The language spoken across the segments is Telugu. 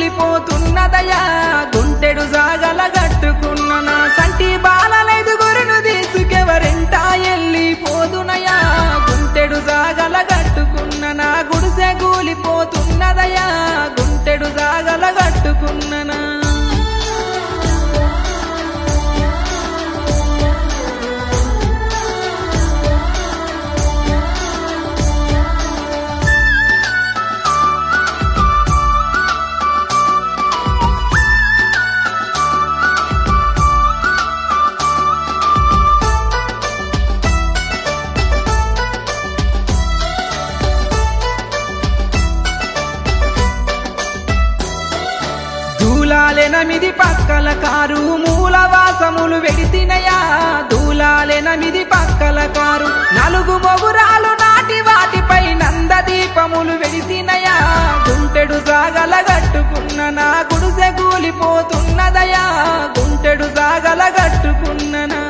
కూలిపోతున్నదయా గుంటెడు జాగల గట్టుకున్న నా సంటి బాలలైదుగురును తీసుకెవరెంట ఎల్లిపోదునయా గుంటెడు జాగల గట్టుకున్న నా గుడిసె కూలిపోతున్నదయా గుంటెడు జాగల గట్టుకున్ననా దూలాలెనమిది పక్కల కారు మూలవాసములు వెడితినయా దూలాలెనమిది పక్కల కారు నలుగు మొగురాలు నాటి వాటిపై నందదీపములు వెడితినయా గుంటెడు సాగల గట్టుకున్న నా గుడిసె కూలిపోతున్నదయా గుంటెడు సాగల గట్టుకున్ననా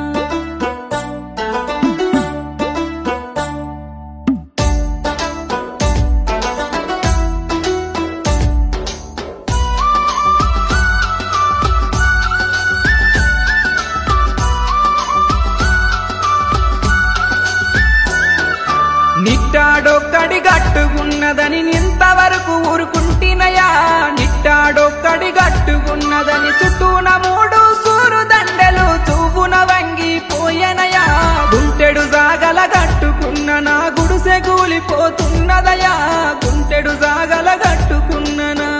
నిట్టాడొక్కడి గట్టుకున్నదని ఇంతవరకు ఊరుకుంటినయా నిట్టాడొక్కడి గట్టుకున్నదని చుట్టూన మూడు సూరు దండలు తువ్వున వంగి పోయెనయా గుంటెడు జాగల గట్టుకున్న నా గుడిసె కూలిపోతున్నదయా గుంటెడు జాగల గట్టుకున్ననా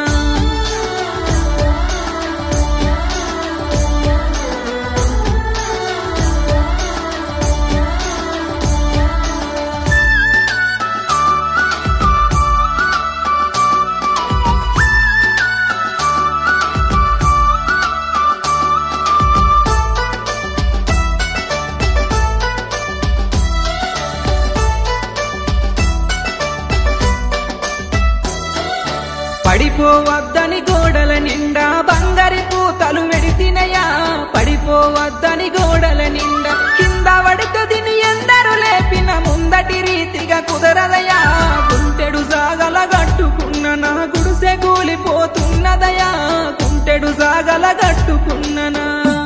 పడిపోవద్దని గోడల నిండా బంగారి పూతలు వెడితినయా పడిపోవద్దని గోడల నిండా కింద పడితే దీని ఎందరు లేపిన ముందటి రీతిగా కుదరదయా గుంటెడు సాగల గట్టుకున్న నా గుడిసె కూలిపోతున్నదయా గుంటెడు సాగల గట్టుకున్ననా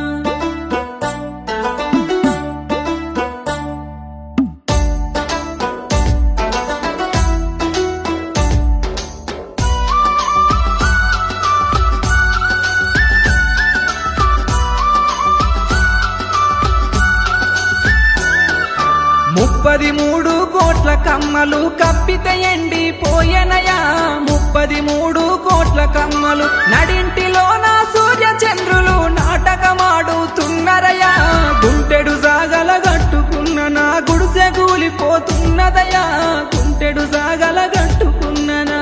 ముప్పది మూడు కోట్ల కమ్మలు కప్పితే ఎండి పోయెనయా ముప్పది మూడు కోట్ల కమ్మలు నడింటిలో నా సూర్య చంద్రులు నాటకమాడుతున్నరయా గుంటెడు సాగల గట్టుకున్న నా గుడిసె కూలిపోతున్నదయా గుంటెడు సాగల గట్టుకున్ననా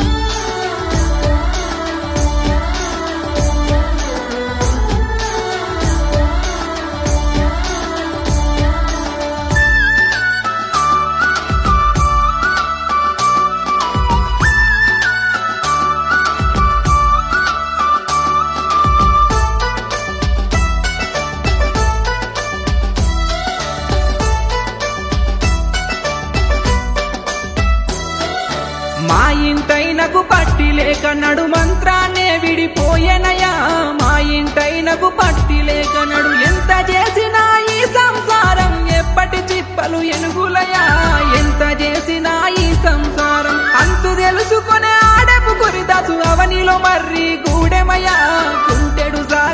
మా ఇంటైనకు పట్టి లేక నడు మంత్రాన్నే విడిపోయెనయా మా ఇంటైనకు పట్టి లేక నడు ఎంత చేసినా ఈ సంసారం ఎప్పటి చిప్పలు ఎనుగులయా ఎంత చేసినా ఈ సంసారం అంతు తెలుసుకునే ఆడపు గురిదాసు అవనిలో మర్రి గూడెమయా గుంటెడు సా